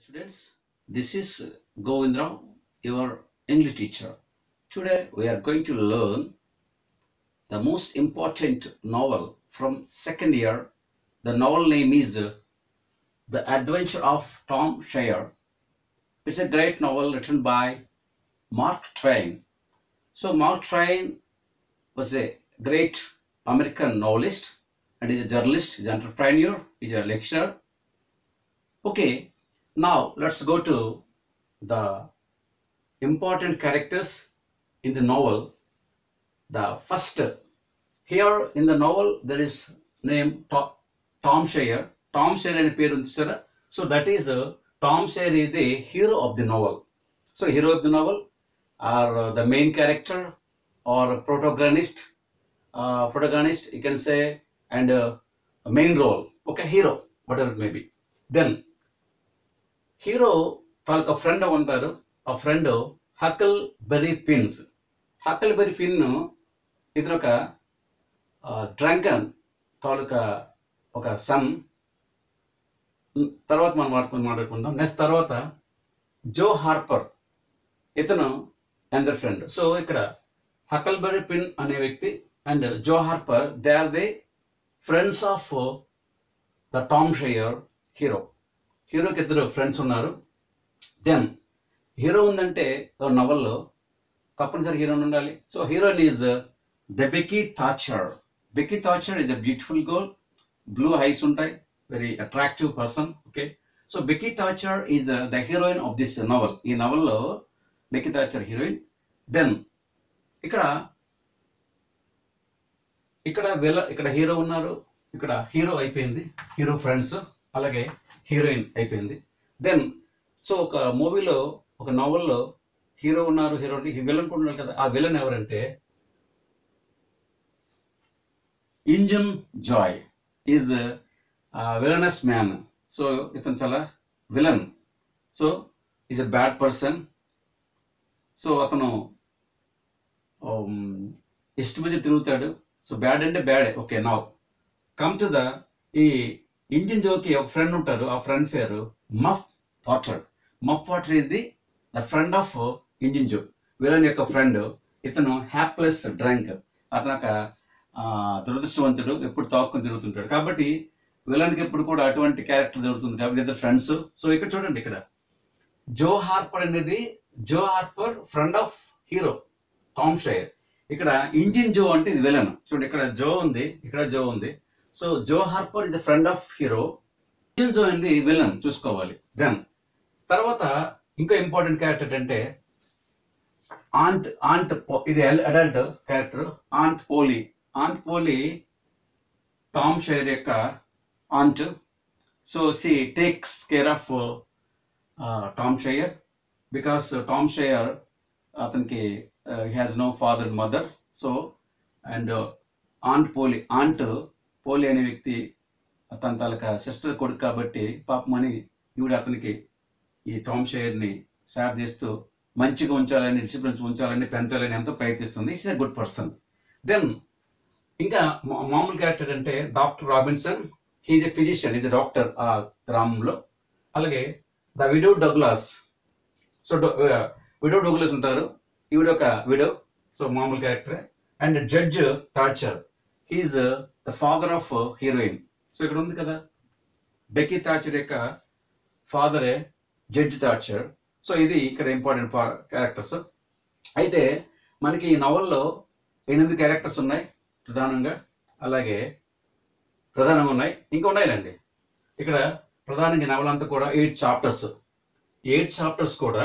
students, this is Govindra, your English teacher. Today we are going to learn the most important novel from second year. The novel name is uh, The Adventure of Tom Sawyer. It's a great novel written by Mark Twain. So Mark Twain was a great American novelist and is a journalist, is an entrepreneur, is a lecturer. Okay, now let's go to the important characters in the novel. The first here in the novel there is name To- Tom Sawyer. Tom Sawyer అనే పేరు ఉంది చూసారా so that is Tom Sawyer is the hero of the novel. So hero of the novel or uh, the main character or protagonist, uh, protagonist you can say and uh, main role. Okay, hero, whatever it may be. Then hero తాలూకా friend ఉంటారు ఆ friend Huckleberry Finn's Huckleberry Finn ఇతను ఒక drunken తాలూకా ఒక sun తర్వాత మనం మాట్లాడుకుని మాట్లాడుకుందాం నెక్స్ట్ తర్వాత జో హార్పర్ ఇతను అందర్ ఫ్రెండ్ సో ఇక్కడ హకల్ బెరీ పిన్ అనే వ్యక్తి and Joe Harper they are the friends of the Tom Sawyer hero హీరోకి ఇద్దరు ఫ్రెండ్స్ ఉన్నారు దెన్ హీరో ఉందంటే నవల్లో తప్పనిసరి హీరోయిన్ ఉండాలి so heroine is the Becky Thatcher Becky Thatcher is a beautiful girl blue eyes ఉంటాయి very attractive person okay so Becky Thatcher is the heroine of this novel ఈ నవల్లో Becky Thatcher heroine then ఇక్కడ ఇక్కడ విల ఇక్కడ hero ఉన్నారు ఇక్కడ hero అయిపోయింది హీరో ఫ్రెండ్స్ అలాగే హీరోయిన్ అయిపోయింది దెన్ సో ఒక మూవీలో ఒక నవల్లో హీరో ఉన్నారు హీరో విలన్ కూడా ఉన్నారు కదా ఆ విలన్ ఎవరంటే Injun Joy is villainous man so ఇతను చాలా villain so is a bad person so అతను ఇష్టమని తిరుగుతాడు సో బ్యాడ్ అంటే బ్యాడే okay now come to the ఈ ఇంజిన్ జోకి ఒక ఫ్రెండ్ ఉంటారు ఆ ఫ్రెండ్ పేరు Muff Potter Muff Potter is the the friend of Injun Joe villain యొక్క ఫ్రెండ్ ఇతను హ్యాప్లెస్ డ్రంక్ అతను ఒక ఆ, దురదృష్టవంతుడు ఎప్పుడు తాక్కుని తిరుగుతుంటాడు కాబట్టి విలన్కి ఎప్పుడు కూడా అటువంటి క్యారెక్టర్ జరుగుతుంది కాబట్టి ఇద్దరు ఫ్రెండ్స్ సో ఇక్కడ చూడండి ఇక్కడ జో హార్పర్ అనేది Joe Harper friend of hero Tom Sawyer ఇక్కడ ఇంజిన్ జో అంటే ఇది విలన్ చూడండి ఇక్కడ జో ఉంది ఇక్కడ జో ఉంది so Joe Harper is the friend of hero Injun Joe అనేది విలన్ చూసుకోవాలి దెన్ తర్వాత ఇంకా ఇంపార్టెంట్ క్యారెక్టర్ అంటే ఆంట్ ఆంట్ ఇది adult character aunt Polly aunt Polly Tom Sawyer యొక్క aunt so she takes care of Tom Sawyer because Tom Sawyer అతనికి has no father mother so and aunt Polly aunt Polly అనే వ్యక్తి తన తాలూకా sister కొడుకు కాబట్టి పాపమని ఈవిడ అతనికి ఈ టామ్ షేర్ని షేర్ చేస్తూ మంచిగా ఉంచాలని డిసిప్లిన్స్ ఉంచాలని పెంచాలని ఎంతో ప్రయత్నిస్తుంది is a good person then ఇంకా మా- మామూలు క్యారెక్టర్ అంటే doctor Robinson he's a physician ఇది డాక్టర్ ఆ గ్రామంలో అలాగే the widow Douglas so widow Douglas ఉంటారు ఈవిడ ఒక విడో సో మామూలు character and judge Thatcher he's the father of heroine so ఇక్కడ ఉంది కదా బెకీ థాచర్ యొక్క ఫాదరే జడ్జ్ థాచర్ సో ఇది ఇక్కడ ఇంపార్టెంట్ క్యారెక్టర్స్ అయితే మనకి ఈ నవల్లో ఎనిమిది క్యారెక్టర్స్ ఉన్నాయి ప్రధానంగా అలాగే ప్రధానంగా ఉన్నాయి ఇంకా ఉన్నాయిలండి ఇక్కడ ప్రధానంగా నవల అంతా కూడా ఎయిట్ చాప్టర్స్ ఎయిట్ చాప్టర్స్ కూడా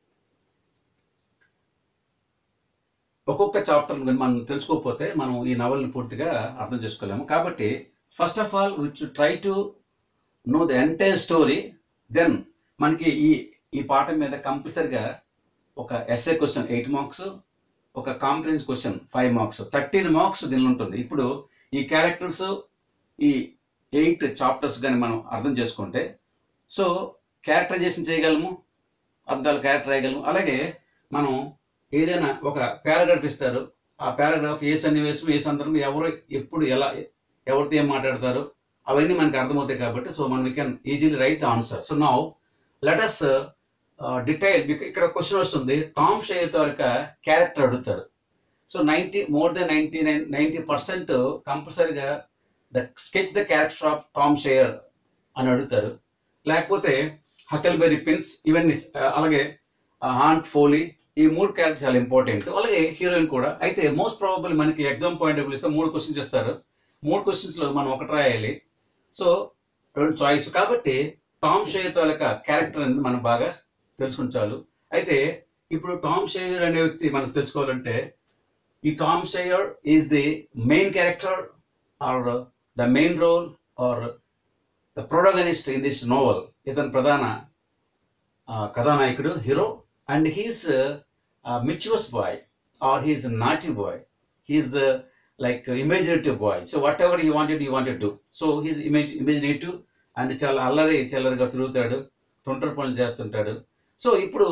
ఒక్కొక్క చాప్టర్ మనం తెలుసుకోకపోతే మనం ఈ నవల్ని పూర్తిగా అర్థం చేసుకోలేము కాబట్టి first of all which try to know the entire story then మనకి ఈ ఈ పాఠం మీద కంపల్సరిగా ఒక ఎస్ఏ క్వశ్చన్ ఎయిట్ మార్క్స్ ఒక comprehensive question five marks thirteen marks దీనిలో ఉంటుంది ఇప్పుడు ఈ క్యారెక్టర్స్ ఈ ఎయిట్ చాప్టర్స్ కానీ మనం అర్థం చేసుకుంటే సో క్యారెక్టరైజేషన్ చేయగలము అర్థాలు క్యారెక్టర్ అయ్యగలము అలాగే మనం ఏదైనా ఒక పారాగ్రాఫ్ ఇస్తారు ఆ పారాగ్రాఫ్ ఏ సన్నివేశం ఏ సందర్భం ఎవరు ఎప్పుడు ఎలా ఎవరితో ఏం మాట్లాడతారు అవన్నీ మనకి అర్థమవుతాయి కాబట్టి సో మనం can easily write answer so now let's detail ఇక్కడ క్వశ్చన్ వస్తుంది టామ్ షేర్ తాలూకా క్యారెక్టర్ అడుగుతారు so ninety more than ninety nine ninety percent కంపల్సరీగా the sketch the character of Tom Sawyer అని అడుగుతారు లేకపోతే హకెల్బెరీ పిన్స్ ఇవన్నీ ఆ, అలాగే హాంట్ ఫోలీ ఈ మూడు క్యారెక్టర్ చాలా ఇంపార్టెంట్ అలాగే హీరోయిన్ కూడా అయితే మోస్ట్ ప్రాబబుల్ మనకి ఎగ్జామ్ పాయింట్ ఆఫ్ ఇస్తే మూడు క్వశ్చన్స్ ఇస్తారు మూడు questions లో మనం ఒకటి రాయాలి సో రెండు చాయిస్ కాబట్టి టామ్ షేయర్ తాలూకా క్యారెక్టర్ అనేది మనం బాగా తెలుసుకుని చాలు అయితే ఇప్పుడు టామ్ షేయర్ అనే వ్యక్తి మనకు తెలుసుకోవాలంటే ఈ Tom Sawyer is the main character or the main role or the protagonist in this novel ఇతని ప్రధాన ఆ, కథానాయకుడు hero and he's mischievous boy or he's naughty boy he's like imaginative boy so whatever he wanted he wanted to so he's image imaginative and చాలా అల్లరి చిల్లరిగా తిరుగుతాడు తొంటర పనులు చేస్తుంటాడు so ఇప్పుడు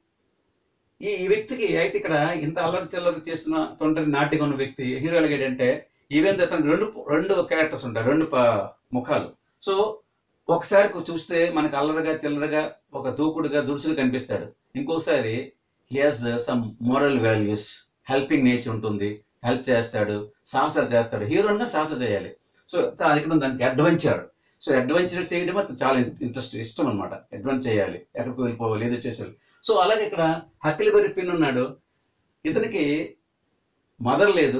ఈ ఈ వ్యక్తికి అయితే ఇక్కడ ఇంత అల్లరి చిల్లరి చేస్తున్న తొంటరి నాటిగా ఉన్న వ్యక్తి హీరో ఎలాగేటంటే ఈవెన్ అతనికి రెండు రెండు క్యారెక్టర్స్ ఉంటాయి రెండు ప- ముఖాలు సో ఒకసారి చూస్తే మనకు అల్లరిగా చిల్లరగా ఒక దూకుడుగా దురుసుగా కనిపిస్తాడు ఇంకోసారి he has some moral values helping nature ఉంటుంది హెల్ప్ చేస్తాడు సాహసాలు చేస్తాడు హీరోయిన్గా సాహస చేయాలి సో ఇక్కడ దానికి అడ్వెంచర్ సో అడ్వెంచర్ చేయడం అతను చాలా ఇంట్రెస్ట్ ఇష్టం అనమాట అడ్వెంచర్ చేయాలి ఎక్కడికి వెళ్ళిపోవాలి ఏదో చేసేయాలి సో అలాగే ఇక్కడ హక్కిలిబరి పిన్ ఉన్నాడు ఇతనికి మదర్ లేదు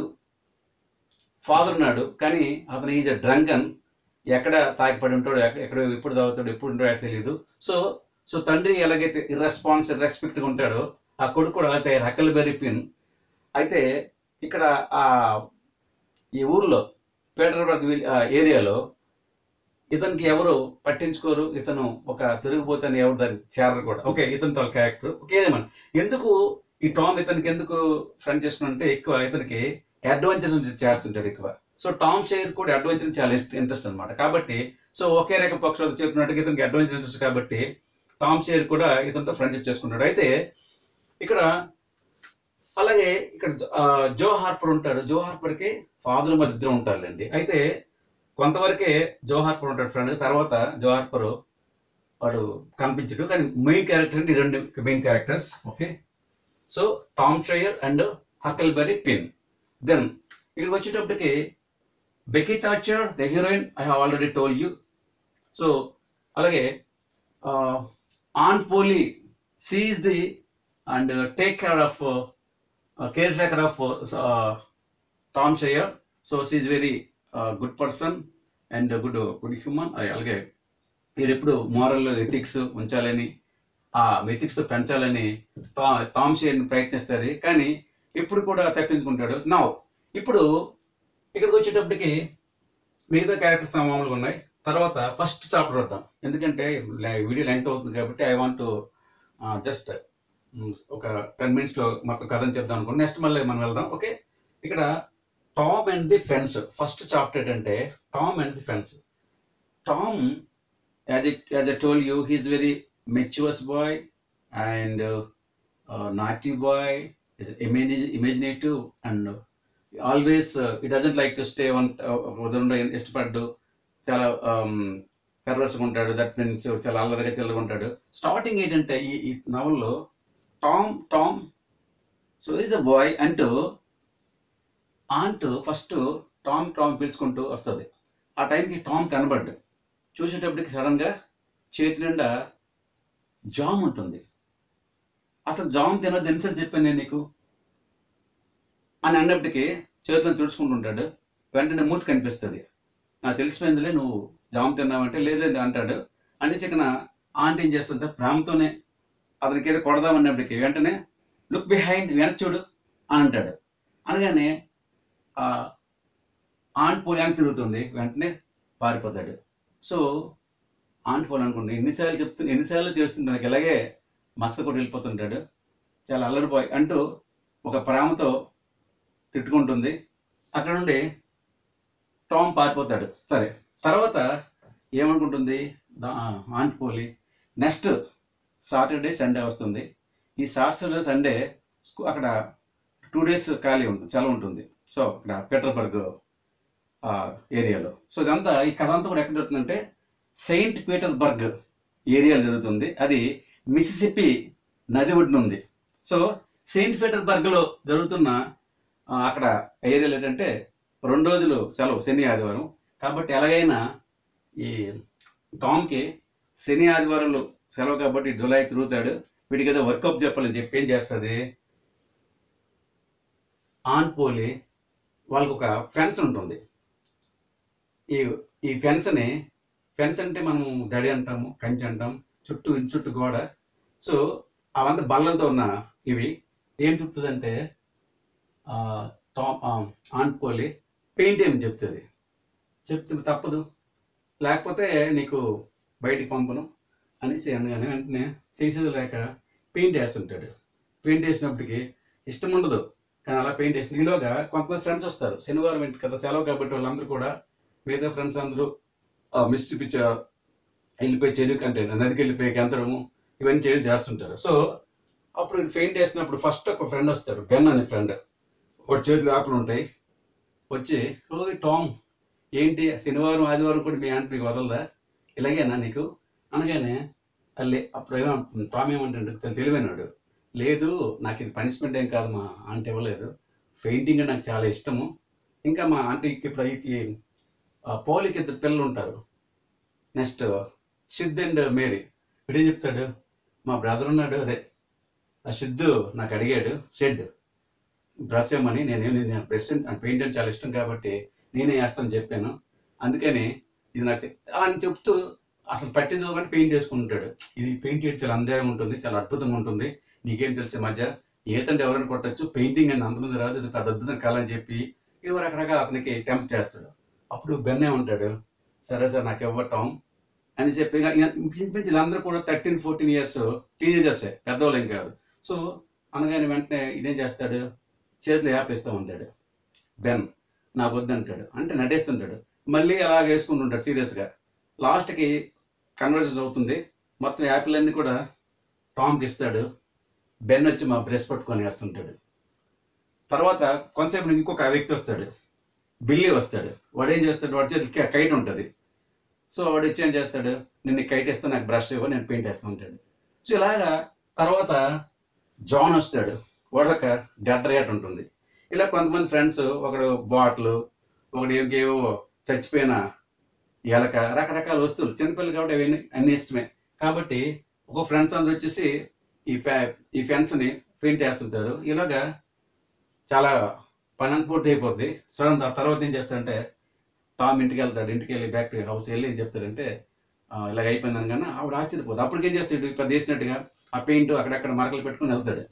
ఫాదర్ ఉన్నాడు కానీ అతను ఈజ్ అ డ్రంకన్ ఎక్కడ తాగిపడి ఉంటాడో ఎక్క- ఎక్కడ ఎప్పుడు తాగుతాడో ఎప్పుడు ఉంటాడో తెలియదు సో సో తండ్రి ఎలాగైతే ఇర్రెస్పాన్స్ రెస్పెక్ట్గా ఉంటాడో ఆ కొడుకు కూడా అలాగే హక్కలిబెర్రీ పిన్ అయితే ఇక్కడ ఆ ఈ ఊర్లో పీటర్బర్గ్ విల్- ఆ ఏరియాలో ఇతనికి ఎవరు పట్టించుకోరు ఇతను ఒక తిరిగిపోతాను ఎవరు దాన్ని చేరరు కూడా ఓకే ఇతని తన క్యారెక్టర్ ఓకే ఏదేమన్నా ఎందుకు ఈ టామ్ ఇతనికి ఎందుకు ఫ్రెండ్ చేసుకున్నంటే ఎక్కువ ఇతనికి అడ్వెంచర్స్ నుంచి చేస్తుంటాడు ఎక్కువ సో టామ్ షేర్ కూడా అడ్వెంచర్ చాలా ఇంట్రెస్ట్ అనమాట కాబట్టి సో ఒకే రకం పక్షులతో చెప్పినట్టుగా ఇతనికి అడ్వెంచర్ ఇంట్రెస్ట్ కాబట్టి టామ్ షేర్ కూడా ఇతనితో ఫ్రెండ్షిప్ చేసుకుంటాడు అయితే ఇక్కడ అలాగే ఇక్కడ ఆ, జో హార్పర్ ఉంటాడు జో హార్పర్కి ఫాదర్ మధ్య ఇద్దరు ఉంటారులేండి అయితే కొంతవరకే జో హార్పర్ ఉంటాడు ఫ్రెండ్ తర్వాత జో హార్పర్ వాడు కనిపించడు కానీ మెయిన్ క్యారెక్టర్ అంటే ఈ రెండు main characters okay so Tom Sawyer and Huckleberry Finn then ఇక్కడికి వచ్చేటప్పటికి Becky Thatcher the heroine I have already told you so అలాగే aunt Polly she's the and take care of caretaker of Tom Sawyer so she's very good person and good good human అలాగే వీడు ఎప్పుడు moral ethics ఉంచాలని ఆ ethics పెంచాలని టా- Tom షేర్ని ప్రయత్నిస్తుంది కానీ ఇప్పుడు కూడా తప్పించుకుంటాడు నా ఇప్పుడు ఇక్కడికి వచ్చేటప్పటికి మిగతా క్యారెక్టర్స్ మామూలుగా ఉన్నాయి తర్వాత ఫస్ట్ చాప్టర్ వద్దాం ఎందుకంటే వీడియో లెంగ్త్ అవుతుంది కాబట్టి ఐ వాంట్ జస్ట్ ఒక టెన్ మినిట్స్లో మొత్తం కథని చెప్దాం అనుకోండి నెక్స్ట్ మళ్ళీ మనం వెళ్దాం ఓకే ఇక్కడ Tom and the fence first chapter ఏంటంటే Tom and the fence Tom as as a told you he's very matures boy and naughty boy imaginative and always it doesn't like to stay one ఉదయంలో ఇష్టపడ్డు చాలా పెర్వర్స్గా ఉంటాడు that means చాలా అల్లరిగా చిల్లరగా ఉంటాడు starting ఏంటంటే ఈ ఈ నవల్లో Tom Tom so is the boy అంటూ ఆంట్ ఫస్ట్ టామ్ టామ్ పిలుచుకుంటూ వస్తుంది ఆ టైంకి టామ్ కనబడ్డు చూసేటప్పటికి సడన్గా చేతి నిండా జామ్ ఉంటుంది అసలు జామ్ తినదు ఎన్నిసార్లు చెప్పాను నేను నీకు అని అన్నప్పటికీ చేతులను తుడుచుకుంటుంటాడు వెంటనే మూతి కనిపిస్తుంది నాకు తెలిసిపోయిందిలే నువ్వు జామ్ తిన్నావంటే లేదండి అంటాడు అనేసి ఇక ఆంటీ ఏం చేస్తుంటే ప్రేమతోనే అతనికి ఏదో కొడదామన్నప్పటికీ వెంటనే లుక్ బిహైండ్ వెనక్కి చూడు అని అంటాడు అనగానే ఆ ఆంట్ పోలి అని తిరుగుతుంది వెంటనే పారిపోతాడు సో ఆంట్ పోలి అనుకోండి ఎన్నిసార్లు చెప్తు ఎన్నిసార్లు చేస్తుంటాడు ఇలాగే మస్క కూడా వెళ్ళిపోతుంటాడు చాలా అల్లరిపోయి అంటూ ఒక ప్రేమతో తిట్టుకుంటుంది అక్కడ నుండి టామ్ పారిపోతాడు సరే తర్వాత ఏమనుకుంటుంది దా- aunt Polly next Saturday Sunday వస్తుంది ఈ సాటర్డే సండే స్కూ అక్కడ టూ డేస్ ఖాళీ ఉంటుంది చాలా ఉంటుంది సో అక్కడ పీటర్బర్గ్ ఆ, ఏరియాలో సో ఇదంతా ఈ కథ అంతా కూడా ఎక్కడ జరుగుతుందంటే సెయింట్ పీటర్బర్గ్ ఏరియాలో జరుగుతుంది అది మిసిసిపి నది ఒడ్డున ఉంది సో సెయింట్ పీటర్బర్గ్లో జరుగుతున్న ఆ, అక్కడ ఏరియాలు ఏంటంటే రెండు రోజులు సెలవు శని ఆదివారం కాబట్టి ఎలాగైనా ఈ టామ్కి శని ఆదివారాలు సెలవు కాబట్టి జూలై తిరుగుతాడు వీడికి ఏదో వర్కప్ చెప్పాలని చెప్పి ఏం చేస్తుంది ఆన్ పోలి వాళ్ళకు ఒక ఫెన్స్ ఉంటుంది ఈ ఈ ఫెన్స్ని ఫెన్స్ అంటే మనం దడి అంటాము కంచి అంటాం చుట్టూ ఇంటి చుట్టూ గోడ సో అవంతా బల్లలతో ఉన్న ఇవి ఏం చెప్తుందంటే ఆ, టామ్ ఆ, ఆన్ పోలి పెయింట్ ఏమి చెప్తుంది చెప్తే తప్పదు లేకపోతే నీకు బయటికి పంపను అనేసి అనగానే వెంటనే చేసేది లేక పెయింట్ వేస్తుంటాడు పెయింట్ వేసినప్పటికి ఇష్టం ఉండదు కానీ అలా పెయింట్ వేసిన ఈలోగా కొంతమంది ఫ్రెండ్స్ వస్తారు శనివారం ఇంటి కదా సెలవు కాబట్టి వాళ్ళందరూ కూడా మిగతా ఫ్రెండ్స్ అందరూ మిస్ చూపించ వెళ్ళిపోయి చెరువు కంటే నదికి వెళ్ళిపోయి గెంతడము ఇవన్నీ చేయడం చేస్తుంటారు సో అప్పుడు పెయింట్ వేసినప్పుడు ఫస్ట్ ఒక ఫ్రెండ్ వస్తాడు బెన్ అనే ఫ్రెండ్ వాడి చేతులు ఆకులు ఉంటాయి వచ్చి ఓ టామ్ ఏంటి శనివారం ఆదివారం కూడా మీ ఆంటీ మీకు వదలదా ఇలాగేనా నీకు అనగానే లే అప్పుడు ఏమో టామ్ ఏమంటాడు తెలి- తెలివైనాడు లేదు నాకు ఇది పనిష్మెంట్ ఏం కాదు మా ఆంటీ ఇవ్వలేదు పెయింటింగ్ నాకు చాలా ఇష్టము ఇంకా మా ఆంటీకి ఇప్పుడు ఈ ఆ పోలికి ఇద్దరు పిల్లలు ఉంటారు నెక్స్ట్ సిద్ధ్ అండ్ మేరీ వీడేం చెప్తాడు మా బ్రదర్ ఉన్నాడు అదే ఆ సిద్ధు నాకు అడిగాడు షెడ్ బ్రష్ ఏమని నేను నేను బ్రష్ పెయింట్ అంటే చాలా ఇష్టం కాబట్టి నేనే వేస్తాను చెప్పాను అందుకని ఇది నాకు చెప్- అలా అని చెప్తూ అసలు పట్టించుకోకుండా పెయింట్ వేసుకుంటాడు ఇది పెయింట్ వేయడం చాలా అందంగా ఉంటుంది చాలా అద్భుతంగా ఉంటుంది నీకేం తెలిసే మధ్య ఏతంటే ఎవరైనా కొట్టచ్చు పెయింటింగ్ అని అంతమంది రాదు ఇది పెద్ద అద్భుతం కళ అని చెప్పి ఇవి రకరకాల అతనికి టెంప్ట్ చేస్తాడు అప్పుడు బెన్నే ఉంటాడు సరే సార్ నాకు ఇవ్వటం అని చెప్పి ఇక ఇంచుమించు వీళ్ళందరూ కూడా థర్టీన్ ఫోర్టీన్ ఇయర్స్ టీనేజర్సే పెద్దవాళ్ళు ఏం కాదు సో అనగానే వెంటనే ఇదేం చేస్తాడు చేతులు యాపిస్తూ ఉంటాడు బెన్ నాకు వద్దంటాడు అంటే నటేస్తుంటాడు మళ్ళీ అలా వేసుకుంటుంటాడు సీరియస్గా లాస్ట్కి కన్వర్జెన్స్ అవుతుంది మొత్తం యాపిల్ అన్ని కూడా టామ్కి ఇస్తాడు బెన్ వచ్చి మా బ్రష్ పట్టుకొని వేస్తుంటాడు తర్వాత కొంతసేపు ఇంకొక వ్యక్తి వస్తాడు బిల్లి వస్తాడు వాడు ఏం చేస్తాడు వాడి చేతికి కైట్ ఉంటుంది సో వాడు వచ్చి ఏం చేస్తాడు నేను నీకు కైట్ ఇస్తాను నాకు బ్రష్ ఇవ్వ నేను పెయింట్ వేస్తాను అంటాడు సో ఇలాగా తర్వాత జాన్ వస్తాడు వాడు ఒక డెడ్ రేట్ ఉంటుంది ఇలా కొంతమంది ఫ్రెండ్స్ ఒకడు బాటిల్ ఒకటి ఇంకేవో చచ్చిపోయిన ఎలక రకరకాల వస్తువులు చిన్నపిల్లలు కాబట్టి అవన్నీ అన్ని ఇష్టమే కాబట్టి ఒక ఫ్రెండ్స్ అందరూ వచ్చేసి ఈ ఫ్యా ఈ ఫెన్స్ని పెయింట్ వేస్తుంటారు ఇలాగా చాలా పని అంతా పూర్తి అయిపోద్ది సడన్ ఆ తర్వాత ఏం చేస్తాడంటే టామ్ ఇంటికి వెళ్తాడు ఇంటికి వెళ్ళి బ్యాక్ టు హౌస్ వెళ్ళి ఏం చెప్తాడంటే "ఆ, ఇలాగ అయిపోయిందని కానీ ఆవిడ ఆశ్చర్యపోదు అప్పటికేం చేస్తాడు ఇప్పుడు వేసినట్టుగా ఆ పెయింట్ అక్కడక్కడ మరకలు పెట్టుకుని వెళ్తాడు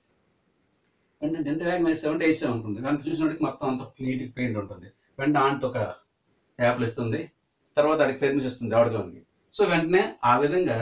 వెంటనే ఎంత వేగం వేసామంటే వేసాం ఉంటుంది దాంట్లో చూసినట్టుకి మొత్తం అంత నీట్ పెయింట్ ఉంటుంది వెంటనే ఆంట్ ఒక యాప్లు ఇస్తుంది తర్వాత అడిగి పెర్మిషన్ ఇస్తుంది ఆవిడలోనికి సో వెంటనే ఆ విధంగా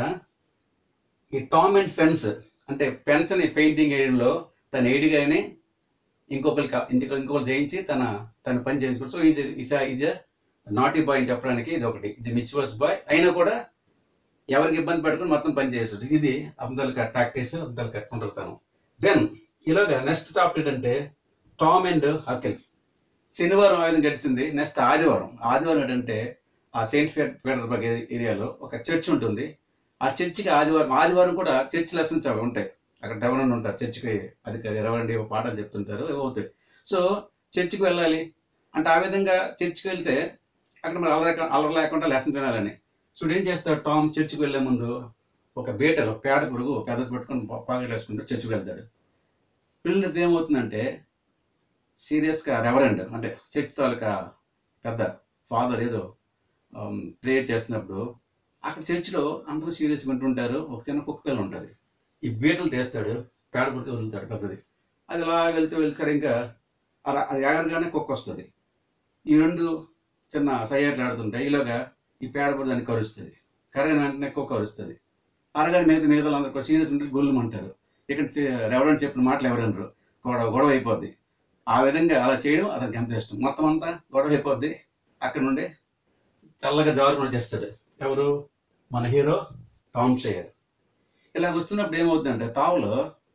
ఈ టామ్ అండ్ ఫెన్స్ అంటే పెన్స్ అని పెయింటింగ్ వేయడంలో తన ఎయిడ్గానే ఇంకొకరికి ఇంకొక ఇంకొకరు చేయించి తన తన పని చేయించుకోవడం సో ఇది ఇది నాటీ బాయ్ అని చెప్పడానికి ఇది ఒకటి ఇది మిచ్వర్స్ బాయ్ అయినా కూడా ఎవరికి ఇబ్బంది పెట్టుకుని మొత్తం పని చేస్తాడు ఇది అందరికి టాక్టీస్ అందరికి కట్టుకుంటాను దెన్ ఇలాగా నెక్స్ట్ చాప్టర్ ఏంటంటే టామ్ అండ్ అకిల్ శనివారం ఆయుధం గడిచింది నెక్స్ట్ ఆదివారం ఆదివారం ఏంటంటే ఆ సెయింట్ పీటర్బర్గ్ ఏరియాలో ఒక చర్చ్ ఉంటుంది ఆ చర్చికి ఆదివారం ఆదివారం కూడా చర్చ్ లెసన్స్ అవి ఉంటాయి అక్కడ రెవరెండ్ ఉంటారు చర్చికి అధికారి రెవరెండ్ ఏవో పాఠాలు చెప్తుంటారు ఏవో అవుతాయి సో చర్చికి వెళ్ళాలి అంటే ఆ విధంగా చర్చికి వెళ్తే అక్కడ మరి అలర అలర లేకుండా లెసన్ వినాలని సో ఏం చేస్తాడు టామ్ చర్చికి వెళ్ళే ముందు ఒక బీటలు ఒక పేడ కొడుకు పెద్దది పెట్టుకొని పాకెట్ వేసుకుంటూ చర్చికి వెళ్తాడు వెళ్ళినది ఏమవుతుందంటే సీరియస్గా రెవరెండ్ అంటే చర్చ్ తాలూకా పెద్ద ఫాదర్ ఏదో ప్రేయర్ చేస్తున్నప్పుడు అక్కడ చర్చిలో అందరూ సీరియస్గా ఉంటుంటారు ఒక చిన్న కుక్క పిల్ల ఉంటుంది ఈ బీటలు తీస్తాడు పేడ కొడుతూ వదులుతాడు పెద్దది అది అలా వెళ్తూ వెళ్తారు ఇంకా అలా అది ఎగరగానే కుక్క వస్తుంది ఈ రెండు చిన్న సయ్యాట్లు ఆడుతుంటాయి ఇలాగా ఈ పేడ కూడా దాన్ని కరుస్తుంది కరగిన వెంటనే కుక్క కరుస్తుంది అరగానే మిగతా మిగతా అందరూ కూడా సీరియస్ ఉంటే గొల్లు అంటారు ఇక్కడ ఎవరైనా చెప్పిన మాటలు ఎవరనరు గొడవ గొడవ అయిపోద్ది ఆ విధంగా అలా చేయడం అతనికి ఎంత ఇష్టం మొత్తం అంతా గొడవ అయిపోద్ది అక్కడ నుండి చల్లగా జారు చేస్తాడు ఎవరు మన హీరో టామ్ షేయర్ ఇలా వస్తున్నప్పుడు ఏమవుతుందంటే తావులో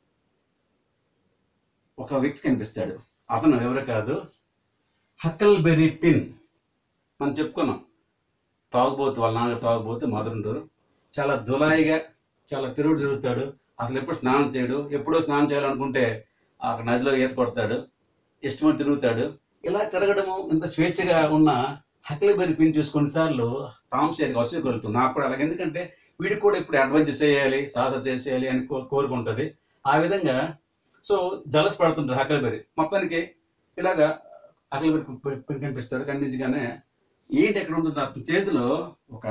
ఒక వ్యక్తి కనిపిస్తాడు అతను ఎవరు కాదు హక్కల్ బెర్రీ పిన్ మనం చెప్పుకున్నాం తాగుబోతు వాళ్ళ నాన్న తాగుబోతు మదర్ ఉంటారు చాలా దులాయిగా చాలా తిరుగుడు తిరుగుతాడు అసలు ఎప్పుడు స్నానం చేయడు ఎప్పుడో స్నానం చేయాలనుకుంటే ఆ నదిలో ఈత కొడతాడు ఇష్టమని తిరుగుతాడు ఇలా తిరగడము ఇంత స్వేచ్ఛగా ఉన్న హక్లీబెర్రీ పిన్ చూసి కొన్నిసార్లు టామ్ షేర్కి అసలు కలుగుతుంది నాకు కూడా అలాగే ఎందుకంటే వీడికి కూడా ఇప్పుడు అడ్వెంచర్ చేయాలి సాహస చేసేయాలి అని కో- కోరుకుంటది ఆ విధంగా సో జలస్ పడుతుంటారు హక్లీబెర్రీ మొత్తానికి ఇలాగా హక్లీబెర్రీ పిన్ కనిపిస్తాడు కనిపించగానే ఏంటి ఎక్కడ ఉంటుంది అతని చేతిలో ఒక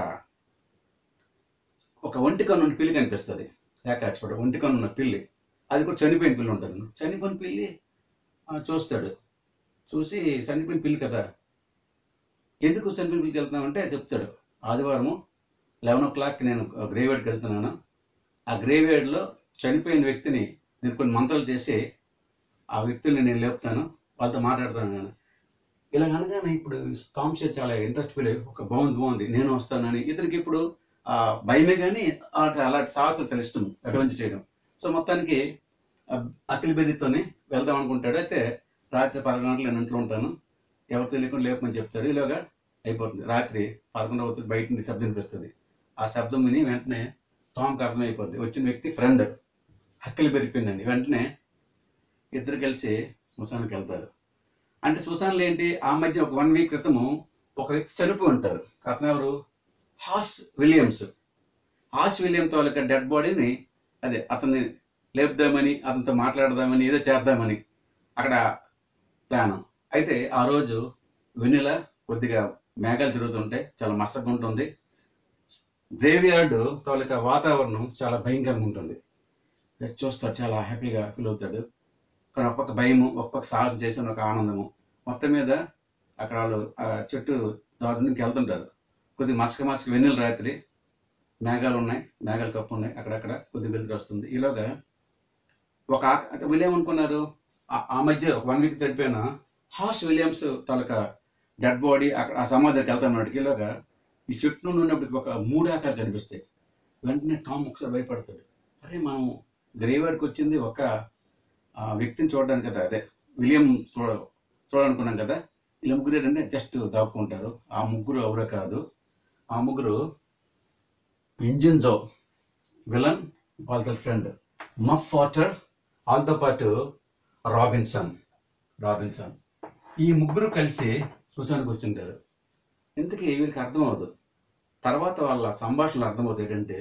ఒక ఒంటి కన్ను ఉన్న పిల్లి కనిపిస్తుంది ఏకాక్షపడ ఒంటి కన్ను ఉన్న పిల్లి అది కూడా చనిపోయిన పిల్లి ఉంటుంది చనిపోయిన పిల్లి ఆ, చూస్తాడు చూసి చనిపోయిన పిల్లి కదా ఎందుకు చనిపోయిన పిల్లికి వెళ్తున్నామంటే చెప్తాడు ఆదివారము లెవెన్ ఓ క్లాక్కి నేను గ్రేవేడ్కి వెళ్తున్నాను ఆ గ్రేవేడ్లో చనిపోయిన వ్యక్తిని నేను కొన్ని మంత్రాలు చేసి ఆ వ్యక్తుల్ని నేను లేపుతాను వాళ్ళతో మాట్లాడతాను నేను ఇలా అనగానే ఇప్పుడు టామ్ షేర్ చాలా ఇంట్రెస్ట్ ఫీల్ అయ్యి, ఒక బాగుంది బాగుంది నేను వస్తానని ఇతనికి ఇప్పుడు ఆ భయమే కానీ అలాంటి సాహసాలు చాలా ఇష్టం అడ్వెంచర్ చేయడం సో మొత్తానికి అఖిల్ వెళ్దాం అనుకుంటాడు అయితే రాత్రి పదకొండు గంటలు నేను ఇంట్లో ఉంటాను ఎవరు తెలియకుండా లేపమని చెప్తాడు ఇలాగా అయిపోతుంది రాత్రి పదకొండు అవుతుంది బయట నుండి శబ్దం వినిపిస్తుంది ఆ శబ్దం విని వెంటనే టామ్కి అర్థమైపోద్ది వచ్చిన వ్యక్తి ఫ్రెండ్ హక్కలు బెరిపోయిందండి వెంటనే ఇద్దరు కలిసి శ్మశానానికి వెళ్తారు అంటే శ్మశానంలో ఏంటి ఆ మధ్య ఒక వన్ వీక్ క్రితము ఒక వ్యక్తి చనిపోయి ఉంటారు అతను ఎవరు హాస్ విలియమ్స్ హాస్ విలియం తాలూకా డెడ్ బాడీని అదే అతన్ని లేపుదామని అతనితో మాట్లాడదామని ఏదో చేద్దామని అక్కడ ప్లాన్ అయితే ఆ రోజు వెన్నెల కొద్దిగా మేఘాలు తిరుగుతుంటాయి చాలా మస్తగా ఉంటుంది గ్రేవ్ యార్డ్ తాలూకా వాతావరణం చాలా భయంకరంగా ఉంటుంది చూస్తాడు చాలా హ్యాపీగా ఫీల్ అవుతాడు కానీ ఒక పక్క భయము ఒక పక్క సాహసం చేసిన ఒక ఆనందము మొత్తం మీద అక్కడ వాళ్ళు ఆ చెట్టు దాటునికి వెళ్తుంటారు కొద్దిగా మసక మసక వెన్నెల రాత్రి మేఘాలు ఉన్నాయి మేఘాలు కప్పు ఉన్నాయి అక్కడక్కడ కొద్దిగా వెళ్తురు వస్తుంది ఈలోగా ఒక ఆక- అంటే వీళ్ళు ఏమనుకున్నారు ఆ- ఆ మధ్య ఒక వన్ వీక్ చనిపోయిన హాస్ విలియమ్స్ తాలూకా డెడ్ బాడీ అక్కడ ఆ సమాధికి వెళ్తాం నాటికి ఈలోగా ఈ చెట్టు నుండి ఉన్నప్పటికి ఒక మూడు ఆకారాలు కనిపిస్తాయి వెంటనే టామ్ ఒకసారి భయపడతాడు అరే మనం గ్రేవాడికి వచ్చింది ఒక ఆ, వ్యక్తిని చూడడానికి కదా అదే విలియం చూడ చూడాలనుకున్నాం కదా వీళ్ళ ముగ్గురు ఏంటంటే జస్ట్ దాక్కుంటారు ఆ ముగ్గురు ఎవరో కాదు ఆ ముగ్గురు ఇంజిన్జో విలన్ వాళ్ళతో ఫ్రెండ్ మఫ్ వాటర్ వాళ్ళతో పాటు రాబిన్సన్ రాబిన్సన్ ఈ ముగ్గురు కలిసి శ్మశానికి వచ్చింటారు ఇంతకీ వీళ్ళకి అర్థం అవ్వదు తర్వాత వాళ్ళ సంభాషణలు అర్థమవుతాయి ఏంటంటే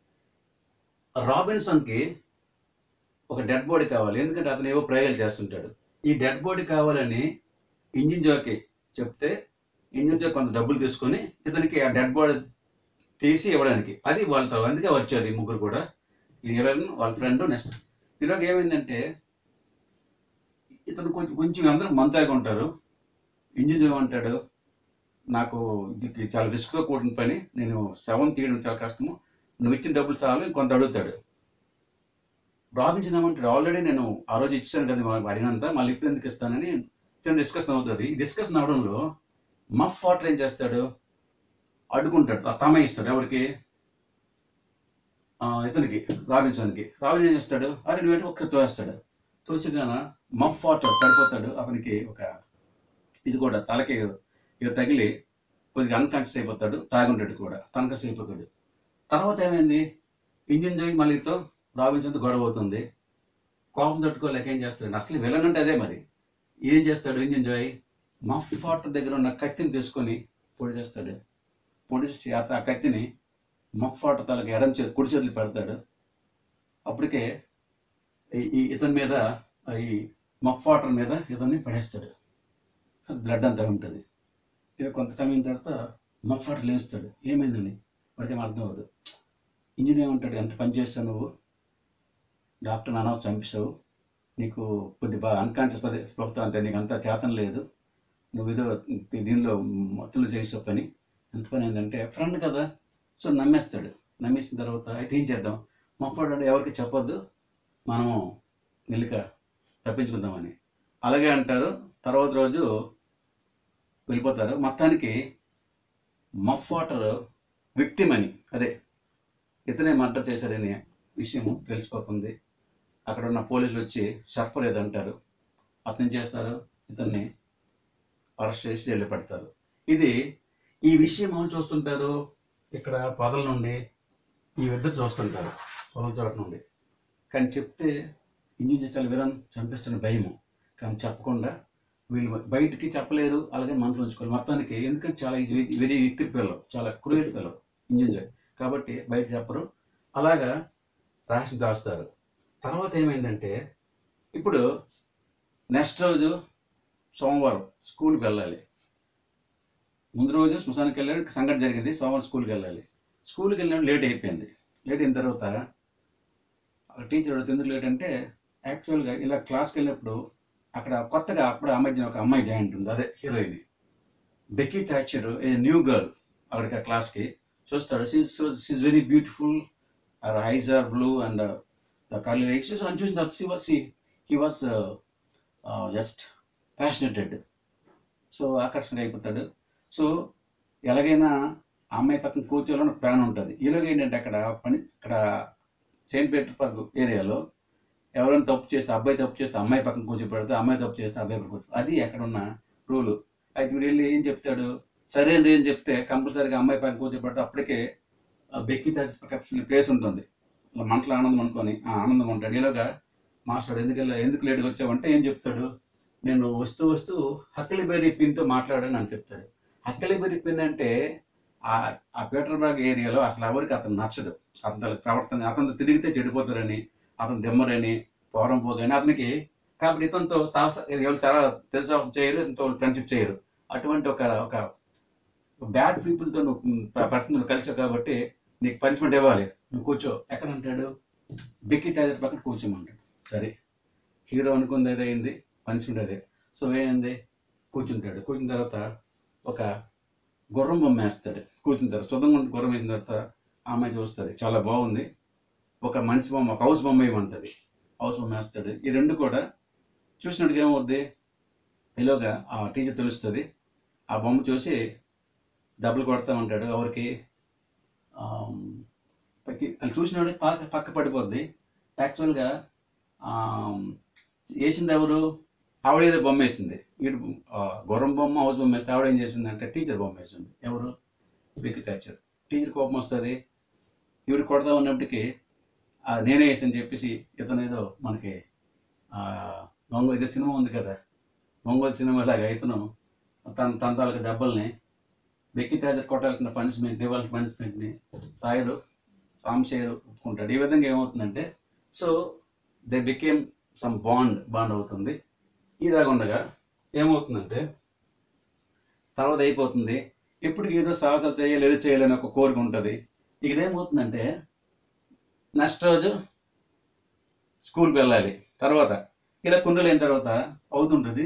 రాబిన్సన్కి ఒక డెడ్ బాడీ కావాలి ఎందుకంటే అతను ఏవో ప్రయోగాలు చేస్తుంటాడు ఈ డెడ్ బాడీ కావాలని ఇంజిన్ జోకి చెప్తే ఇంజిన్ జో కొంత డబ్బులు తీసుకొని ఇతనికి ఆ డెడ్ బాడీ తీసి ఇవ్వడానికి అది వాళ్ళతో అందుకే వచ్చారు ఈ ముగ్గురు కూడా ఈ హీరోయిన్ వాళ్ళ ఫ్రెండ్ నెక్స్ట్ ఈరోజు ఏమైందంటే ఇతను కొంచెం కొంచెం అందరూ మంతాగా ఉంటారు ఇంజిన్ ఏమంటాడు నాకు ఇది చాలా రిస్క్తో కూడిన పని నేను శవం తీయడం చాలా కష్టము నువ్వు ఇచ్చిన డబ్బులు చాలు ఇంకొంత అడుగుతాడు రాబిన్సన్ ఏమంటాడు ఆల్రెడీ నేను ఆ రోజు ఇచ్చాను కదా మా- అడిగినంత మళ్ళీ ఇప్పుడు ఎందుకు ఇస్తానని చిన్న డిస్కషన్ అవుతుంది ఈ డిస్కషన్ అవడంలో మఫ్ వాటర్ ఏం చేస్తాడు అడ్డుకుంటాడు ఆ తమ ఇస్తాడు ఎవరికి ఆ, ఇతనికి రాబిన్సన్కి రాబిన్ ఏం చేస్తాడు అరే నువ్వు ఒకసారి తోస్తాడు తోసిగాన మఫ్ వాటర్ పడిపోతాడు అతనికి ఒక ఇది కూడా తలకి ఇక తగిలి కొద్దిగా అన్కాన్షియస్ అయిపోతాడు తాగుంటాడు కూడా అన్కాన్షియస్ అయిపోతాడు తర్వాత ఏమైంది ఇంజిన్ జోయి మళ్ళీతో రాబిన్సన్తో గొడవ అవుతుంది కోపం తట్టుకోలేక ఏం చేస్తాడు అసలు విలన్ అంటే అదే మరి ఏం చేస్తాడు ఇంజిన్ జాయ్ మఫ్ వాటర్ దగ్గర ఉన్న కత్తిని తీసుకొని పొడి చేస్తాడు పొడి చేసి ఆ ఆ కత్తిని మఫ్ వాటర్ తలకి ఎడం చేతి కుడి చేతులు పెడతాడు అప్పటికే ఈ- ఈ ఇతని మీద ఈ మఫ్ వాటర్ మీద ఇతన్ని పడేస్తాడు సో బ్లడ్ అంతా ఉంటుంది ఇక కొంత సమయం తర్వాత మఫ్ వాటర్ లేస్తాడు ఏమైందని వాడికి ఏం అర్థం అవ్వదు ఇంజిన్ ఏమంటాడు ఎంత పని చేస్తావు నువ్వు డాక్టర్ నాన్న చంపేశావు నీకు కొద్ది బాగా అన్కాన్షియస్ అదే స్పృహతో అంటే నీకు అంత చేతన లేదు నువ్వు ఏదో దీనిలో మొత్తంలో చేసే పని ఎంత పని ఏంటంటే ఫ్రెండ్ కదా సో నమ్మేస్తాడు నమ్మేసిన తర్వాత అయితే ఏం చేద్దాం మొప్పడు ఎవరికి చెప్పొద్దు మనము మెల్లిక తప్పించుకుందామని అలాగే అంటారు తర్వాత రోజు వెళ్ళిపోతారు మొత్తానికి మఫ్ వాటర్ విక్టిమ్ అని అదే ఇతనే మర్డర్ చేశాడనే విషయం తెలిసిపోతుంది అక్కడ ఉన్న పోలీసులు వచ్చి షర్పర్ అంటారు అతను ఏం చేస్తారు ఇతన్ని అరెస్ట్ చేసి జైలు పెడతారు ఇది ఈ విషయం ఏమని చూస్తుంటారు ఇక్కడ పొదల నుండి ఈ ఇద్దరు చూస్తుంటారు పొలం చోట నుండి కానీ చెప్తే ఇంజిన్ చేసాలి వీరన్ చంపేస్తున్న భయము కానీ చెప్పకుండా వీళ్ళు బయటికి చెప్పలేరు అలాగే మనసులో ఉంచుకోవాలి మొత్తానికి ఎందుకంటే చాలా వెరీ విక్రి పిల్లలు చాలా క్రూయల్ పిల్లలు ఇంజిన్ కాబట్టి బయట చెప్పరు అలాగా రహస్యం దాస్తారు తర్వాత ఏమైందంటే ఇప్పుడు నెక్స్ట్ రోజు సోమవారం స్కూల్కి వెళ్ళాలి ముందు రోజు శ్మశానికి వెళ్ళాడు సంఘటన జరిగింది సోమవారం స్కూల్కి వెళ్ళాలి స్కూల్కి వెళ్ళినప్పుడు లేట్ అయిపోయింది లేట్ అయిన తర్వాత టీచర్ అడుగుతుంది ఎందుకు లేట్ అంటే యాక్చువల్గా ఇలా క్లాస్కి వెళ్ళినప్పుడు అక్కడ కొత్తగా అప్పుడు ఆ మధ్యన ఒక అమ్మాయి జాయిన్ ఉంటుంది అదే heroine Becky Thatcher a new girl అక్కడికి ఆ క్లాస్కి చూస్తాడు she's very beautiful her eyes are blue and uh, the curly hair. So, and choosing that, she was, he, he was uh, uh, just passionate. So ఆకర్షణ అయిపోతాడు so ఎలాగైనా ఆ అమ్మాయి పక్కన కూర్చోవాలని ప్లాన్ ఉంటుంది ఈలోగా ఏంటంటే అక్కడ పని ఇక్కడ సెయింట్ పీటర్ పార్క్ ఏరియాలో ఎవరైనా తప్పు చేస్తే అబ్బాయి తప్పు చేస్తే అమ్మాయి పక్కన కూర్చోబెడితే అమ్మాయి తప్పు చేస్తే అబ్బాయి పక్కన కూర్చో అది అక్కడ ఉన్న రూలు అయితే వీడు వెళ్ళి ఏం చెప్తాడు సరే అండి అని చెప్తే కంపల్సరీగా అమ్మాయి పక్కన కూర్చోబెడితే అప్పటికే ఆ బెక్కి తాచి ప్లేస్ ఉంటుంది అలా మంటలు ఆనందం అనుకొని ఆ ఆనందం ఉంటాడు ఈలోగా మాస్టర్ ఎందుకు వెళ్ళా- ఎందుకు లేట్గా వచ్చావంటే ఏం చెప్తాడు నేను వస్తూ వస్తూ హక్కలిబెర్రీ పిన్తో మాట్లాడాను అని చెప్తాడు హక్కలిబెర్రీ పిన్ అంటే ఆ ఆ పీటర్బర్గ్ ఏరియాలో అసలు ఎవరికి అతను నచ్చదు అతని ప్రవర్తన అతను తిరిగితే చెడిపోతారని అతను దెమ్మరని పోరం పోగని అతనికి కాబట్టి ఇతనితో సాహస ఎవరు చాలా తెలిసి చేయరు ఇతనితో ఫ్రెండ్షిప్ చేయరు అటువంటి ఒక ఒక బ్యాడ్ పీపుల్తో నువ్వు పర్సన్ కలిసావు కాబట్టి నీకు పనిష్మెంట్ ఇవ్వాలి నువ్వు కూర్చో ఎక్కడ అంటాడు బెక్కి తాజర్ పక్కన కూర్చోమంటాడు సరే హీరో అనుకుంది అదే అయింది పనిష్మెంట్ అదే సో ఏమైంది కూర్చుంటాడు కూర్చున్న తర్వాత ఒక గుర్రం బొమ్మ వేస్తాడు కూర్చున్న తర్వాత సుధంగా గుర్రం వేసిన తర్వాత ఆ అమ్మాయి చూస్తుంది చాలా బాగుంది ఒక మనిషి బొమ్మ ఒక హౌస్ బొమ్మ ఇవ్వంటుంది హౌస్ బొమ్మ వేస్తాడు ఈ రెండు కూడా చూసినట్టుగా ఏమవుద్ది ఈలోగా ఆ టీచర్ తెలుస్తుంది ఆ బొమ్మ చూసి డబ్బులు కొడతా ఉంటాడు ఎవరికి ఆమ్, పక్కి అది చూసినాడు పక్క పక్క పడిపోద్ది యాక్చువల్గా ఆమ్, వేసింది ఎవరు ఆవిడ ఏదో బొమ్మ వేసింది వీడు ఆ, గుర్రం బొమ్మ హౌస్ బొమ్మ వేస్తే ఆవిడ ఏం చేసింది అంటే టీచర్ బొమ్మ వేసింది ఎవరు వికి టీచర్ టీచర్ కోపం వస్తుంది ఈవిడ కొడతా ఉన్నప్పటికీ ఆ, నేనే వేసని చెప్పేసి ఇతను ఏదో మనకి గొంగ ఇది సినిమా ఉంది కదా గొంగోలు సినిమా లాగా ఇతను తన తన తాలూకు దెబ్బల్ని బెక్కి తాజర్ కొట్టాల్సిన పనిష్మెంట్ ఇవ్వాల్సిన పనిష్మెంట్ని సాయరు సాంశయరు ఒప్పుకుంటాడు ఈ విధంగా ఏమవుతుందంటే so they became some bond bond అవుతుంది ఇలాగుండగా ఏమవుతుందంటే తర్వాత అయిపోతుంది ఇప్పుడు ఏదో సాహసాలు చేయాలి ఏదో చేయాలని ఒక కోరిక ఉంటుంది ఇక్కడ ఏమవుతుందంటే నెక్స్ట్ రోజు స్కూల్కి వెళ్ళాలి తర్వాత ఇలా కుండలైన తర్వాత అవుతుంటుంది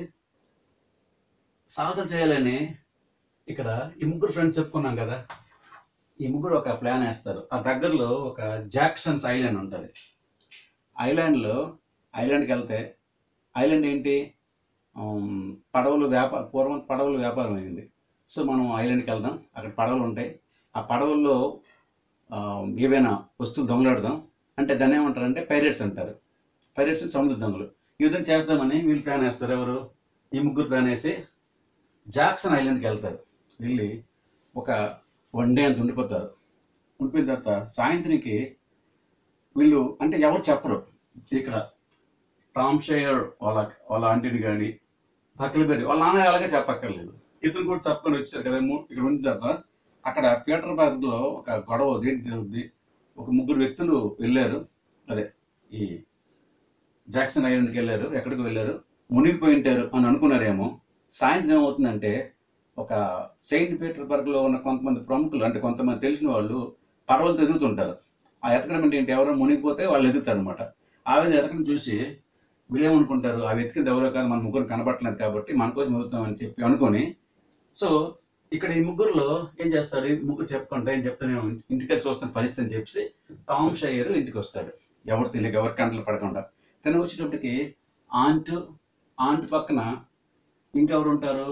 సాహసాలు చేయాలని ఇక్కడ ఈ ముగ్గురు ఫ్రెండ్స్ చెప్పుకున్నాం కదా ఈ ముగ్గురు ఒక ప్లాన్ వేస్తారు ఆ దగ్గరలో ఒక జాక్సన్స్ ఐలాండ్ ఉంటుంది ఐలాండ్లో ఐలాండ్కి వెళ్తే ఐలాండ్ ఏంటి ఆమ్, పడవలు వ్యాపార పూర్వం పడవలు వ్యాపారం అయింది సో మనం ఐలాండ్కి వెళ్దాం అక్కడ పడవలు ఉంటాయి ఆ పడవల్లో ఆ, ఏవైనా వస్తువులు దొంగలాడదాం అంటే దాన్ని ఏమంటారంటే పైరేట్స్ అంటారు పైరేట్స్ సముద్ర దొంగలు ఈ విధంగా చేస్తామని వీళ్ళు ప్లాన్ వేస్తారు ఎవరు ఈ ముగ్గురు ప్లాన్ వేసి జాక్సన్ ఐలాండ్కి వెళ్తారు వెళ్ళి ఒక వన్ డే అంత ఉండిపోతారు ఉండిపోయిన తర్వాత సాయంత్రానికి వీళ్ళు అంటే ఎవరు చెప్పరు ఇక్కడ టామ్ షేయర్ వాళ్ళ వాళ్ళ ఆంటీని కానీ హక్లబెర్రీ వాళ్ళ నాన్న అలాగే చెప్పక్కర్లేదు ఇతను కూడా చెప్పుకొని వచ్చారు కదా మూ- ఇక్కడ ఉన్న తర్వాత అక్కడ పీటర్ లో ఒక గొడవ దేంటి ఉంది ఒక ముగ్గురు వ్యక్తులు వెళ్ళారు అదే ఈ జాక్సన్ ఐలాండ్కి వెళ్ళారు ఎక్కడికి వెళ్ళారు మునిగిపోయి ఉంటారు అని అనుకున్నారేమో సాయంత్రం ఏమవుతుందంటే ఒక సెయింట్ పీటర్బర్గ్లో ఉన్న కొంతమంది ప్రముఖులు అంటే కొంతమంది తెలిసిన వాళ్ళు పడవలతో ఎదుగుతుంటారు ఆ ఎతకడం అంటే ఏంటి ఎవరో మునిగిపోతే వాళ్ళు ఎదుగుతారు అనమాట ఆ విధంగా ఎతకడం చూసి వీళ్ళేమనుకుంటారు ఆ వెతికింది ఎవరో కాదు మన ముగ్గురు కనబట్టలేదు కాబట్టి మన కోసం ఎదుగుతామని చెప్పి అనుకొని సో ఇక్కడ ఈ ముగ్గురులో ఏం చేస్తాడు ఈ ముగ్గురు చెప్పుకుంటా ఏం చెప్తానే ఇంటికి వచ్చి చూస్తున్న పరిస్థితి అని చెప్పి టామ్ షయ్యర్ ఇంటికి వస్తాడు ఎవరు తెలియక ఎవరు కంటలు పడకుండా తను వచ్చేటప్పటికి ఆంట్ ఆంట్ పక్కన ఇంకెవరు ఉంటారు